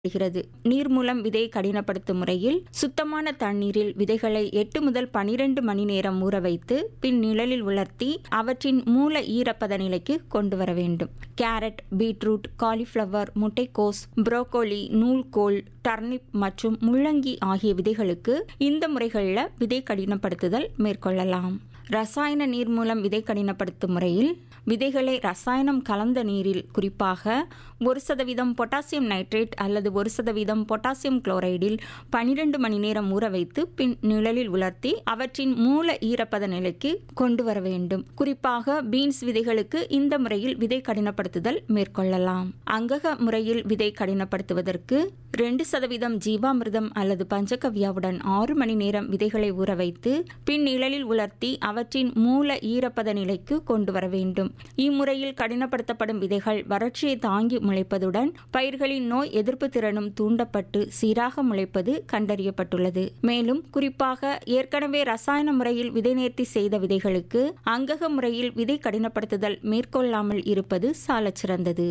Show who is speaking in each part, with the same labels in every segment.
Speaker 1: கிறது நீர் மூலம் விதை கடினப்படுத்தும் முறையில் சுத்தமான தண்ணீரில் விதைகளை எட்டு முதல் பனிரெண்டு மணி நேரம் ஊற வைத்து பின் நிழலில் உலர்த்தி அவற்றின் மூல ஈரப்பத நிலைக்கு கொண்டு வர வேண்டும் கேரட் பீட்ரூட் காலிஃப்ளவர் முட்டைக்கோஸ் புரோக்கோலி நூல்கோல் டர்னிப் மற்றும் முள்ளங்கி ஆகிய விதைகளுக்கு இந்த முறைகளில் விதை கடினப்படுத்துதல் மேற்கொள்ளலாம் ரசாயன நீர் மூலம் விதை கடினப்படுத்தும் முறையில் விதைகளை ரசாயனம் கலந்த நீரில் குறிப்பாக ஒரு சதவீதம் பொட்டாசியம் நைட்ரேட் அல்லது ஒரு சதவீதம் பொட்டாசியம் குளோரைடில் பனிரெண்டு மணி நேரம் ஊற வைத்து பின் நிழலில் உலர்த்தி அவற்றின் மூல ஈரப்பத நிலைக்கு கொண்டு வர வேண்டும் குறிப்பாக பீன்ஸ் விதைகளுக்கு இந்த முறையில் விதை கடினப்படுத்துதல் மேற்கொள்ளலாம் அங்கக முறையில் விதை கடினப்படுத்துவதற்கு ரெண்டு சதவீதம் ஜீவாமிர்தம் அல்லது பஞ்சகவ்யாவுடன் ஆறு மணி நேரம் விதைகளை ஊற வைத்து பின் நிழலில் உலர்த்தி அவற்றின் மூல ஈரப்பத நிலைக்கு கொண்டு வர வேண்டும் இம்முறையில் கடினப்படுத்தப்படும் விதைகள் வறட்சியை தாங்கி முளைப்பதுடன் பயிர்களின் நோய் எதிர்ப்பு திறனும் தூண்டப்பட்டு சீராக முளைப்பது கண்டறியப்பட்டுள்ளது மேலும் குறிப்பாக ஏற்கனவே ரசாயன முறையில் விதை நேர்த்தி செய்த விதைகளுக்கு அங்கக முறையில் விதை கடினப்படுத்துதல் மேற்கொள்ளாமல் இருப்பது சாலச் சிறந்தது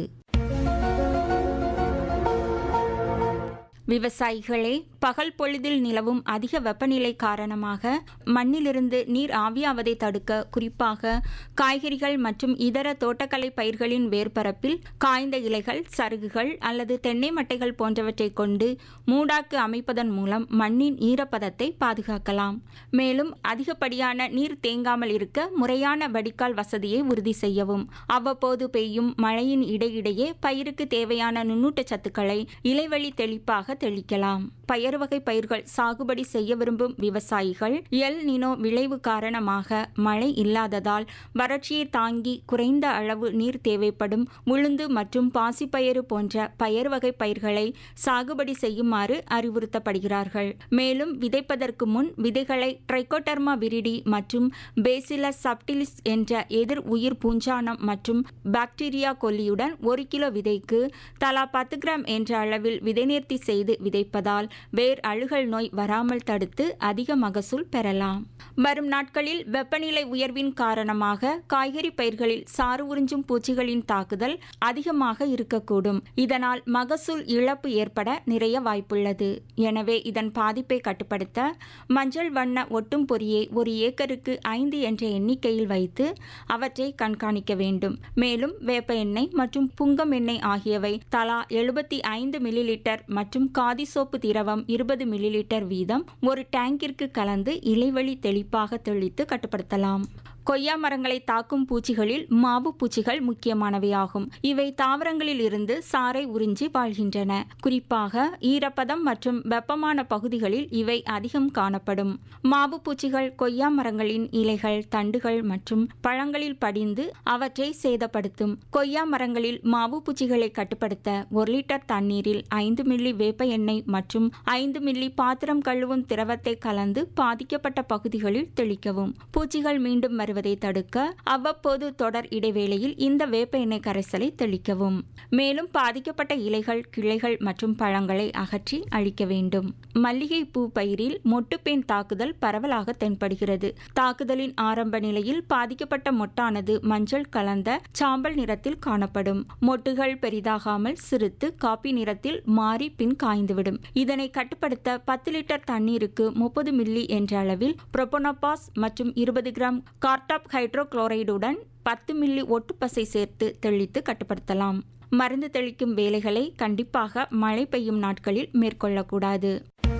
Speaker 1: விவசாயிகளே பகல் பொழுதில் நிலவும் அதிக வெப்பநிலை காரணமாக மண்ணிலிருந்து நீர் ஆவியாவதை தடுக்க குறிப்பாக காய்கறிகள் மற்றும் இதர தோட்டக்கலை பயிர்களின் வேர்பரப்பில் காய்ந்த இலைகள் சருகுகள் அல்லது தென்னை மட்டைகள் போன்றவற்றை கொண்டு மூடாக்கு அமைப்பதன் மூலம் மண்ணின் ஈரப்பதத்தை பாதுகாக்கலாம் மேலும் அதிகப்படியான நீர் தேங்காமல் இருக்க முறையான வடிகால் வசதியை உறுதி செய்யவும் அவ்வப்போது பெய்யும் மழையின் இடையிடையே பயிருக்கு தேவையான நுண்ணூட்ட சத்துக்களை இலைவழி தெளிப்பாக தெளிக்கலாம் பயறு வகை பயிர்கள் சாகுபடி செய்ய விரும்பும் விவசாயிகள் எல் நினோ விளைவு காரணமாக மழை இல்லாததால் வறட்சியை தாங்கி குறைந்த அளவு நீர் தேவைப்படும் உளுந்து மற்றும் பாசிப்பயறு போன்ற பயறு வகை பயிர்களை சாகுபடி செய்யுமாறு அறிவுறுத்தப்படுகிறார்கள் மேலும் விதைப்பதற்கு முன் விதைகளை ட்ரைகோடர்மா விரிடி மற்றும் பேசிலஸ் சப்டிலிஸ் என்ற எதிர் உயிர் பூஞ்சானம் மற்றும் பாக்டீரியா கொல்லியுடன் ஒரு கிலோ விதைக்கு தலா பத்து கிராம் என்ற அளவில் விதைநேர்த்தி செய்து விதைப்பதால் வேர் அழுகல் நோய் வராமல் தடுத்து அதிக மகசூல் பெறலாம் வரும் நாட்களில் வெப்பநிலை உயர்வின் காரணமாக காய்கறி பயிர்களில் சாறு உறிஞ்சும் பூச்சிகளின் தாக்குதல் அதிகமாக இருக்கக்கூடும் இதனால் மகசூல் இழப்பு ஏற்பட நிறைய வாய்ப்புள்ளது எனவே இதன் பாதிப்பை கட்டுப்படுத்த மஞ்சள் வண்ண ஒட்டும் பொறியை ஒரு ஏக்கருக்கு ஐந்து என்ற எண்ணிக்கையில் வைத்து அவற்றை கண்காணிக்க வேண்டும் மேலும் வேப்ப எண்ணெய் மற்றும் புங்கம் எண்ணெய் ஆகியவை தலா எழுபத்தி ஐந்து மில்லி லிட்டர் மற்றும் காதி சோப்பு திரவம் இருபது மில்லி லிட்டர் வீதம் ஒரு டேங்கிற்கு கலந்து இலைவழி தெளிப்பாக தெளித்து கட்டுப்படுத்தலாம் கொய்யா மரங்களை தாக்கும் பூச்சிகளில் மாவு பூச்சிகள் முக்கியமானவையாகும் இவை தாவரங்களில் இருந்து சாறை உறிஞ்சி வாழ்கின்றன குறிப்பாக ஈரப்பதம் மற்றும் வெப்பமான பகுதிகளில் இவை அதிகம் காணப்படும் மாவு பூச்சிகள் கொய்யா மரங்களின் இலைகள் தண்டுகள் மற்றும் பழங்களில் படிந்து அவற்றை சேதப்படுத்தும் கொய்யா மரங்களில் மாவு பூச்சிகளை கட்டுப்படுத்த ஒரு லிட்டர் தண்ணீரில் ஐந்து மில்லி வேப்ப எண்ணெய் மற்றும் ஐந்து மில்லி பாத்திரம் கழுவும் திரவத்தை கலந்து பாதிக்கப்பட்ட பகுதிகளில் தெளிக்கவும் பூச்சிகள் மீண்டும் வருவதை தடுக்க அவ்வப்போது தொடர் இடைவேளையில் இந்த வேப்ப எண்ணெய் கரைசலை தெளிக்கவும் மேலும் பாதிக்கப்பட்ட இலைகள் கிளைகள் மற்றும் பழங்களை அகற்றி அழிக்க வேண்டும் மல்லிகை பூ பயிரில் மொட்டுப்பேன் தாக்குதல் பரவலாக தென்படுகிறது தாக்குதலின் ஆரம்ப நிலையில் பாதிக்கப்பட்ட மொட்டானது மஞ்சள் கலந்த சாம்பல் நிறத்தில் காணப்படும் மொட்டுகள் பெரிதாகாமல் சிறுத்து காப்பி நிறத்தில் மாறி பின் காய்ந்துவிடும் இதனை கட்டுப்படுத்த பத்து லிட்டர் தண்ணீருக்கு முப்பது மில்லி என்ற அளவில் புரோபோனோபாஸ் மற்றும் இருபது கிராம் கார்டாப் ஹைட்ரோகுளோரைடுடன் பத்து மில்லி ஒட்டுப்பசை சேர்த்து தெளித்து கட்டுப்படுத்தலாம் மருந்து தெளிக்கும் வேலைகளை கண்டிப்பாக மழை பெய்யும் நாட்களில் மேற்கொள்ளக்கூடாது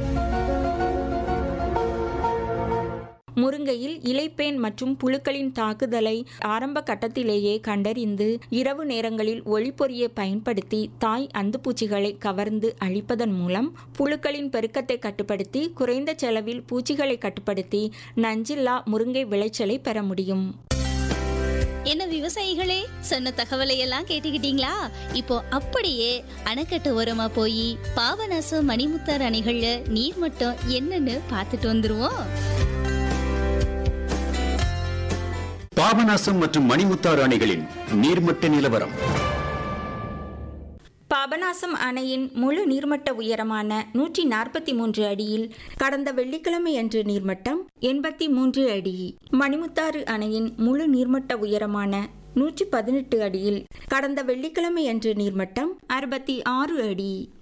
Speaker 1: முருங்கையில் இலைப்பேன் மற்றும் புழுக்களின் தாக்குதலை ஆரம்ப கட்டத்திலேயே கண்டறிந்து இரவு நேரங்களில் ஒளிப்பொறியை பயன்படுத்தி தாய் அந்துப்பூச்சிகளை கவர்ந்து அழிப்பதன் மூலம் புழுக்களின் பெருக்கத்தை கட்டுப்படுத்தி குறைந்த செலவில் பூச்சிகளை கட்டுப்படுத்தி நஞ்சில்லா முருங்கை விளைச்சலை பெற முடியும்
Speaker 2: என்ன விவசாயிகளே சொன்ன தகவலை எல்லாம் கேட்டுக்கிட்டீங்களா இப்போ அப்படியே அணைக்கட்டு ஓரமா போய் பாபநாசம் மணிமுத்தார் அணைகள்ல நீர் மட்டம் என்னன்னு பார்த்துட்டு வந்துருவோம்
Speaker 3: பாபநாசம் மற்றும் மணிமுத்தாறு அணைகளின் நீர்மட்ட நிலவரம்
Speaker 1: பாபநாசம் அணையின் முழு நீர்மட்ட உயரமான நூற்றி நாற்பத்தி மூன்று அடியில் கடந்த வெள்ளிக்கிழமை அன்று நீர்மட்டம் எண்பத்தி மூன்று அடி மணிமுத்தாறு அணையின் முழு நீர்மட்ட உயரமான நூற்றி பதினெட்டு அடியில் கடந்த வெள்ளிக்கிழமை அன்று நீர்மட்டம் அறுபத்தி ஆறு அடி